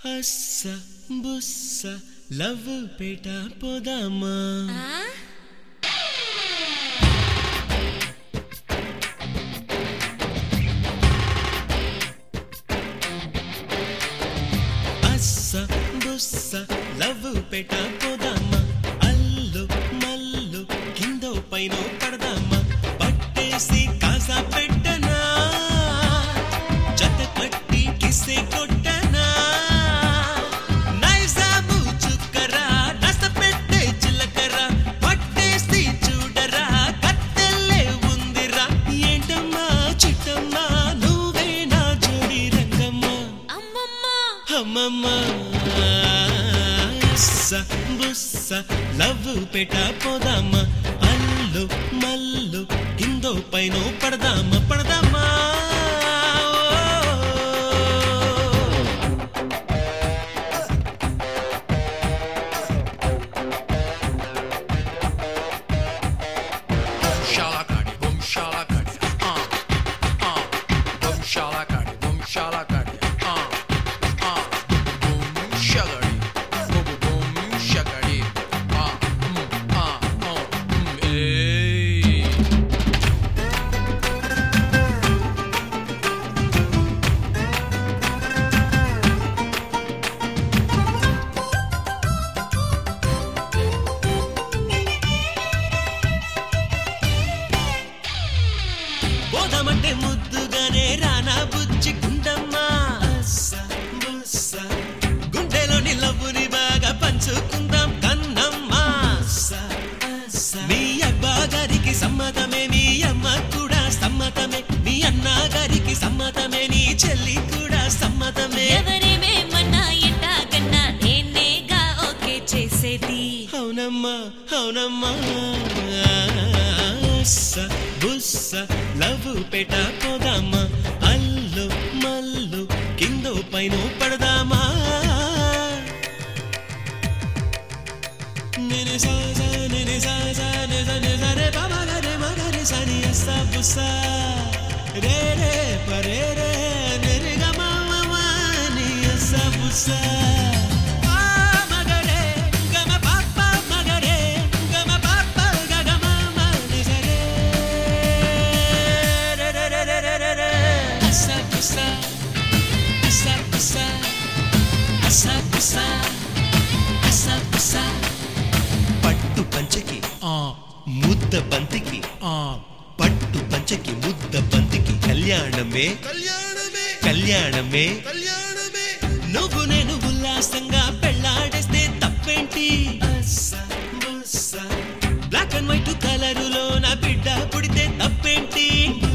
అస్స బుస్స love పేట పోదామా ఆ? అస్స బుస్స love పేట పోదామా అల్లు మల్లు కిందో పైన పడదామా పట్టేసి కాసా పెట్టనా జత కట్టి కిసే కొట్టనా నైజాము చుక్కరా నస పెట్టే చిలకరా పట్టేసి చూడరా కత్తెల్లే ఉందిరా ఏంటమ్మా చిట్టమ్మా నువ్వే నా జోడి రంగమ్మా అమ్మమ్మ అమ్మమ్మ అస్స బుస్స లవ్ పెట పోదామా అల్లు మల్లు కిందో పైన పడదామా పడదామా Shalakadi, boom shalakadi, uh, uh, boom shalakadi, boom shalakadi, uh, uh, boom shagadi, boom boom shagadi, uh, mm, uh, uh, mm, hey. పోదామంటే ముద్దుగానే రానా బుజ్జి గుండమ్మా అస్స బుస్స గుండెలోని లవ్వుని బాగా పంచుకుందాం కన్నమ్మా అస్స, అస్స. మీ అబ్బా గారికి సమ్మతమే మీ అమ్మ కూడా సమ్మతమే మీ అన్న గారికి సమ్మతమే నీ చెల్లి కూడా సమ్మతమే ఎవరేమేమన్నా ఎట్టాగన్నా నేనేగా ఓకే చేసేది అవునమ్మా అవునమ్మా అస్స బుస్స లవ్ పెట పోదామా అల్లు మల్లు కిందో పైన పడదామా నిని సా సా నిని సా సా ని సా ని సా రే పా మా గ రే మా గ రే సా ని అస్స బుస్స రే రే ప రే రే ని రి గ మా మా మా ని అస్స బుస్స ఆ మ గ రే గ మ ప ప మ గ రే గ మ ప ప గ గ మ మ ని స రే రే రే రే రే రే రే రే అస్స బుస్స అస్స బుస్స అస్స బుస్స అస్స బుస్స పట్టు పంచకి Uh, ముద్ద బంతికి uh, పట్టు పంచకి ముద్ద బంతికి కళ్యాణమే కళ్యాణమే కళ్యాణమే కళ్యాణమే నువ్వు నేను ఉల్లాసంగా పెళ్ళాడేస్తే తప్పేంటి బ్లాక్ అండ్ వైట్ కలరులో నా బిడ్డ పుడితే తప్పేంటి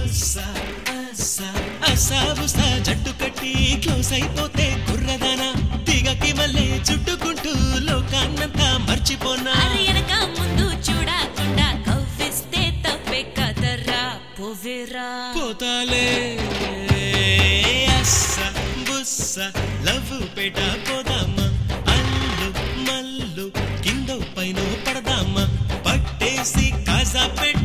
అసాబుసా జట్టు కట్టి క్లోజ్ అయిపోతే కుర్రదానా దిగకి మళ్ళీ చుట్టుకుంటూ లోకాన్నంతా మర్చిపోనా అరే ఎనక ముందు చూడకుండా కవ్విస్తే తప్పే కదరా పోవేరా పోతాలే అస్స బుస్స లవ్ పేట పోదామా అల్లు మల్లు కింద పైన పడదామా పట్టేసి కాజా పెట్ట